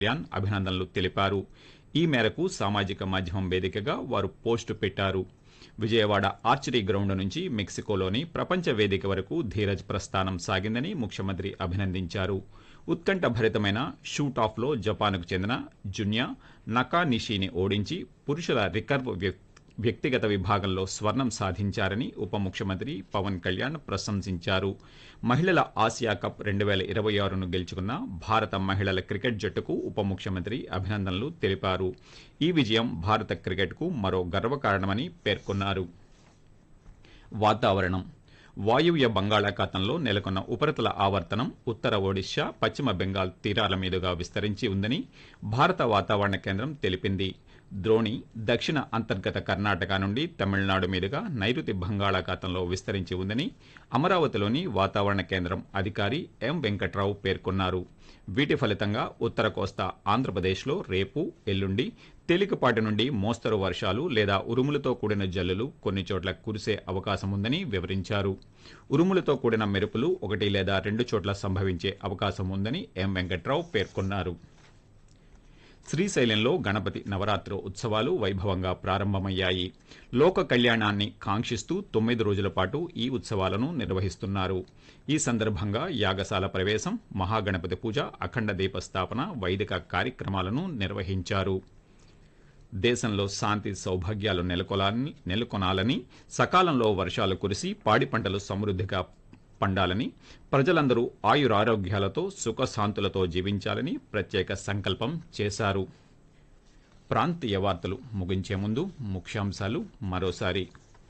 కళ్యాణ్ అభినందనలు తెలిపారు ఈ మేరకు సామాజిక మాధ్యమం వేదికగా వారు పోస్టు పెట్టారు విజయవాడ ఆర్చరీ గ్రౌండ్ నుంచి మెక్సికోలోని ప్రపంచ వేదిక వరకు ధీరజ్ ప్రస్థానం సాగిందని ముఖ్యమంత్రి అభినందించారు ఉత్కంఠ భరితమైన షూట్ ఆఫ్లో జపాన్కు చెందిన జున్యా నకానిషిని ఓడించి పురుషుల రికర్వ్ వ్యక్- వ్యక్తిగత విభాగంలో స్వర్ణం సాధించారని ఉప ముఖ్యమంత్రి పవన్ కళ్యాణ్ ప్రశంసించారు మహిళల ఆసియా కప్ రెండు వేల ఇరవై ఆరును గెలుచుకున్న భారత మహిళల క్రికెట్ జట్టుకు ఉప ముఖ్యమంత్రి అభినందనలు తెలిపారు ఈ విజయం భారత క్రికెట్కు మరో గర్వకారణమని పేర్కొన్నారు వాతావరణం వాయువ్య బంగాళాఖాతంలో నెలకొన్న ఉపరితల ఆవర్తనం ఉత్తర ఒడిశా పశ్చిమ బెంగాల్ తీరాల మీదుగా విస్తరించి ఉందని భారత వాతావరణ కేంద్రం తెలిపింది ద్రోణి దక్షిణ అంతర్గత కర్ణాటక నుండి తమిళనాడు మీదుగా నైరుతి బంగాళాఖాతంలో విస్తరించి ఉందని అమరావతిలోని వాతావరణ కేంద్రం అధికారి ఎం వెంకట్రావు పేర్కొన్నారు వీటి ఫలితంగా ఉత్తర కోస్తా ఆంధ్రప్రదేశ్లో రేపు ఎల్లుండి తేలికపాటి నుండి మోస్తరు వర్షాలు లేదా ఉరుములతో కూడిన జల్లులు కొన్ని చోట్ల కురిసే అవకాశం ఉందని వివరించారు ఉరుములతో కూడిన మెరుపులు ఒకటి లేదా రెండు చోట్ల సంభవించే అవకాశం ఉందని ఎం వెంకట్రావు పేర్కొన్నారు శ్రీశైలంలో గణపతి నవరాత్రి ఉత్సవాలు వైభవంగా ప్రారంభమయ్యాయి లోక కళ్యాణాన్ని కాంక్షిస్తూ తొమ్మిది రోజుల పాటు ఈ ఉత్సవాలను నిర్వహిస్తున్నారు ఈ సందర్భంగా యాగశాల ప్రవేశం మహాగణపతి పూజ అఖండ దీపస్థాపన వైదిక కార్యక్రమాలను నిర్వహించారు దేశంలో శాంతి సౌభాగ్యాలు నెలకొలాలని నెలకొనాలని సకాలంలో వర్షాలు కురిసి పాడి పంటలు సమృద్ధిగా పండాలని ప్రజలందరూ ఆయురారోగ్యాలతో సుఖశాంతులతో జీవించాలని ప్రత్యేక సంకల్పం చేశారు ప్రాంతీయ వార్తలు ముగించే ముందు ముఖ్యాంశాలు మరోసారి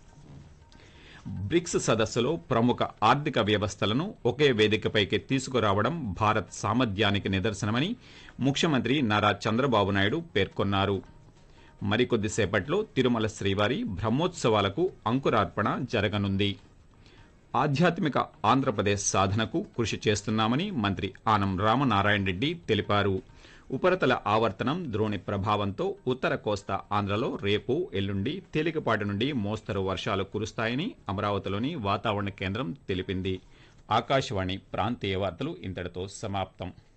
బ్రిక్స్ సదస్సులో ప్రముఖ ఆర్థిక వ్యవస్థలను ఒకే వేదికపైకి తీసుకురావడం భారత్ సామర్థ్యానికి నిదర్శనమని ముఖ్యమంత్రి నారా చంద్రబాబు నాయుడు పేర్కొన్నారు మరికొద్దిసేపట్లో తిరుమల శ్రీవారి బ్రహ్మోత్సవాలకు అంకురార్పణ జరగనుంది ఆధ్యాత్మిక ఆంధ్రప్రదేశ్ సాధనకు కృషి చేస్తున్నామని మంత్రి ఆనం రామనారాయణ రెడ్డి తెలిపారు ఉపరితల ఆవర్తనం ద్రోణి ప్రభావంతో ఉత్తర కోస్తా ఆంధ్రలో రేపు ఎల్లుండి తేలికపాటి నుండి మోస్తరు వర్షాలు కురుస్తాయని అమరావతిలోని వాతావరణ కేంద్రం తెలిపింది ఆకాశవాణి ప్రాంతీయ వార్తలు ఇంతటితో సమాప్తం